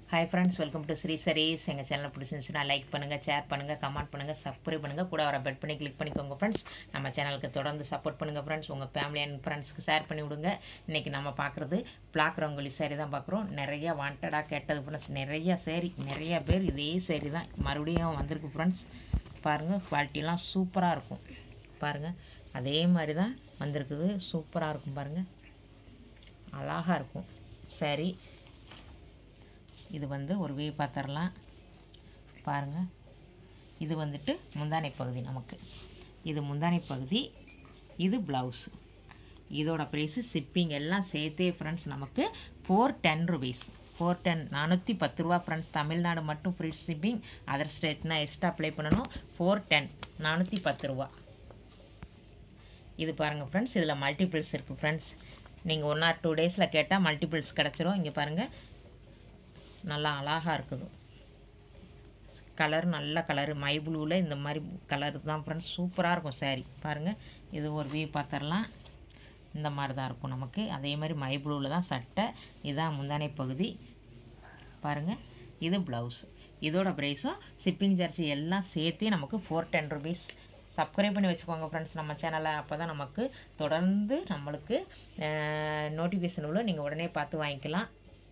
hi friends welcome to Sri Sarees எங்கள் சேனலை பிடிச்சிருந்துச்சுன்னா லைக் பண்ணுங்கள் ஷேர் பண்ணுங்கள் கமெண்ட் பண்ணுங்கள் சப்ஸ்கிரைப் பண்ணுங்கள் கூட வர பெட் பண்ணி கிளிக் பண்ணிக்கோங்க ஃப்ரெண்ட்ஸ் நம்ம சேனலுக்கு தொடர்ந்து சப்போர்ட் பண்ணுங்கள் ஃப்ரெண்ட்ஸ் உங்கள் ஃபேமிலி அண்ட் ஃப்ரெண்ட்ஸ்க்கு ஷேர் பண்ணி விடுங்க இன்றைக்கி நம்ம பார்க்குறது பிளாக் ரங்கோலி சேரீ தான் பார்க்குறோம் நிறைய வாண்டடாக கேட்டது ஃப்ரெண்ட்ஸ் நிறைய சேரீ நிறைய பேர் இதே சேரீ தான் மறுபடியும் வந்திருக்கு ஃப்ரெண்ட்ஸ் பாருங்கள் குவாலிட்டிலாம் சூப்பராக இருக்கும் பாருங்கள் அதே மாதிரி தான் வந்திருக்குது சூப்பராக இருக்கும் பாருங்கள் அழகாக இருக்கும் சரி இது வந்து ஒரு வே பார்த்துடலாம் பாருங்கள் இது வந்துட்டு முந்தானை பகுதி நமக்கு இது முந்தானை பகுதி இது ப்ளவுஸ் இதோட ப்ரைஸு ஷிப்பிங் எல்லாம் சேர்த்தே ஃப்ரெண்ட்ஸ் நமக்கு four ten rupees four ten நானூற்றி பத்து ரூபா ஃப்ரெண்ட்ஸ் தமிழ்நாடு மட்டும் ஃப்ரீ ஷிப்பிங் அதர் ஸ்டேட்னா எக்ஸ்ட்ரா அப்ளை பண்ணணும் ஃபோர் டென் நானூற்றி பத்து ரூபா இது பாருங்கள் ஃப்ரெண்ட்ஸ் இதில் மல்டிபிள்ஸ் இருக்குது ஃப்ரெண்ட்ஸ் நீங்கள் ஒன் ஆர் டூ டேஸில் கேட்டால் மல்டிபிள்ஸ் கிடச்சிரும் இங்கே பாருங்கள் நல்லா அழகாக இருக்குது கலர் நல்ல கலரு மை ப்ளூவில் இந்த மாதிரி கலர் தான் ஃப்ரெண்ட்ஸ் சூப்பராக இருக்கும் சாரீ பாருங்கள் இது ஒரு வியூ பார்த்துடலாம் இந்த மாதிரி தான் இருக்கும் நமக்கு அதே மாதிரி மை ப்ளூவில் தான் சட்டை இதுதான் முந்தானை பகுதி பாருங்கள் இது ப்ளவுஸ் இதோட ப்ரைஸும் ஷிப்பிங் சார்ஜ் எல்லாம் சேர்த்து நமக்கு ஃபோர் டென் ருபீஸ் சப்ஸ்கிரைப் பண்ணி வச்சுக்கோங்க ஃப்ரெண்ட்ஸ் நம்ம சேனலை அப்போ தான் நமக்கு தொடர்ந்து நம்மளுக்கு நோட்டிஃபிகேஷன் உள்ள நீங்கள் உடனே பார்த்து வாங்கிக்கலாம்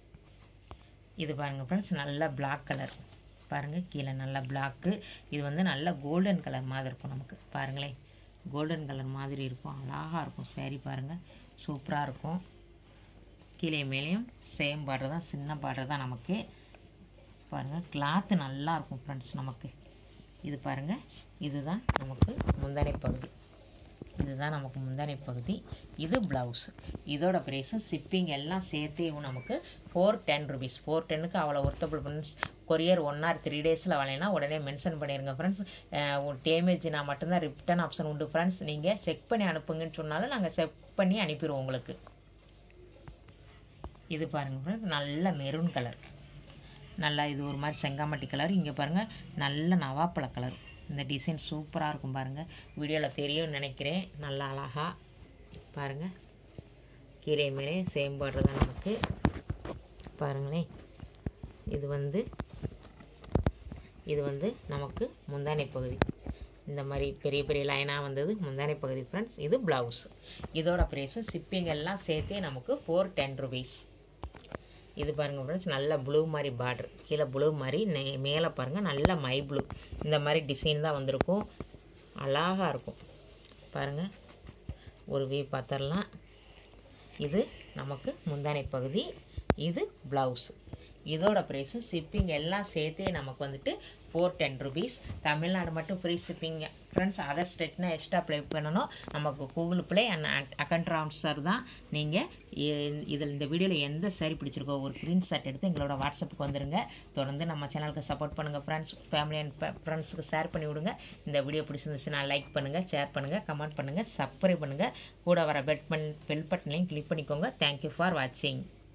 இது பாருங்கள் ஃப்ரெண்ட்ஸ் நல்ல பிளாக் கலர் பாருங்கள் கீழே நல்ல பிளாக்கு இது வந்து நல்ல கோல்டன் கலர் மாதிரி இருக்கும் நமக்கு பாருங்களேன் கோல்டன் கலர் மாதிரி இருக்கும் அழகாக இருக்கும் சேரீ பாருங்கள் சூப்பராக இருக்கும் கீழே மேலேயும் சேம் பார்டர் தான் சின்ன பார்டர் தான் நமக்கு பாருங்கள் கிளாத்து நல்லா இருக்கும் ஃப்ரெண்ட்ஸ் நமக்கு இது பாருங்கள் இதுதான் நமக்கு முந்தானை பகுதி இதுதான் நமக்கு முந்தானை பகுதி இது ப்ளவுஸ் இதோட ப்ரைஸும் ஷிப்பிங் எல்லாம் சேர்த்தே நமக்கு ஃபோர் டென் ருபீஸ் ஃபோர் டென்னுக்கு அவ்வளோ worthable friends courier one or three டேஸில் வரலைன்னா உடனே மென்ஷன் பண்ணிடுங்க ஃப்ரெண்ட்ஸ் டேமேஜ்னா மட்டும்தான் ரிட்டர்ன் ஆப்ஷன் உண்டு ஃப்ரெண்ட்ஸ் நீங்கள் செக் பண்ணி அனுப்புங்கன்னு சொன்னாலும் நாங்கள் செக் பண்ணி அனுப்பிடுவோம் உங்களுக்கு இது பாருங்கள் ஃப்ரெண்ட்ஸ் நல்ல மெரூன் கலர் நல்லா இது ஒரு மாதிரி செங்காமட்டி கலர் இங்கே பாருங்கள் நல்ல நவாப்பழ கலர் இந்த டிசைன் சூப்பராக இருக்கும் பாருங்கள் வீடியோவில் தெரியும்னு நினைக்கிறேன் நல்லா அழகாக பாருங்கள் கீரை மேலே சேம் பார்டர் தான் நமக்கு பாருங்களேன் இது வந்து இது வந்து நமக்கு முந்தானை பகுதி இந்த மாதிரி பெரிய பெரிய லைனாக வந்தது முந்தானை பகுதி ஃப்ரெண்ட்ஸ் இது ப்ளவுஸ் இதோட ப்ரைஸும் ஷிப்பிங் எல்லாம் சேர்த்தே நமக்கு ஃபோர் டென் ருபீஸ் இது பாருங்கள் ஃப்ரெண்ட்ஸ் நல்ல ப்ளூ மாதிரி பார்டர் கீழே ப்ளூ மாதிரி நே மேலே பாருங்கள் நல்ல மை ப்ளூ இந்த மாதிரி டிசைன் தான் வந்திருக்கும் அழகாக இருக்கும் பாருங்கள் ஒரு வி பார்த்துடலாம் இது நமக்கு முந்தானை பகுதி இது ப்ளவுஸ் இதோட ப்ரைஸும் ஷிப்பிங் எல்லாம் சேர்த்தே நமக்கு வந்துட்டு ஃபோர் டென் ருபீஸ் தமிழ்நாடு மட்டும் ஃப்ரீ ஷிப்பிங் ஃப்ரெண்ட்ஸ் அதர் ஸ்டேட்னா எக்ஸ்ட்ரா ப்ளே பண்ணணும் நமக்கு Google Play and account transfer தான் நீங்கள் இதில் இந்த வீடியோவில் எந்த சாரி பிடிச்சிருக்கோ ஒரு ஸ்க்ரீன்ஷாட் எடுத்து எங்களோட வாட்ஸ்அப்புக்கு வந்துடுங்க தொடர்ந்து நம்ம சேனலுக்கு சப்போர்ட் பண்ணுங்கள் ஃப்ரெண்ட்ஸ் ஃபேமிலி அண்ட் ஃப்ரெண்ட்ஸுக்கு ஷேர் பண்ணி விடுங்க இந்த வீடியோ பிடிச்சிருந்துச்சுன்னா லைக் பண்ணுங்கள் ஷேர் பண்ணுங்கள் கமெண்ட் பண்ணுங்கள் சப்ஸ்கிரைப் பண்ணுங்கள் கூட வர பெட் பன் பெல் பட்டனையும் கிளிக் பண்ணிக்கோங்க தேங்க்யூ ஃபார் வாட்சிங்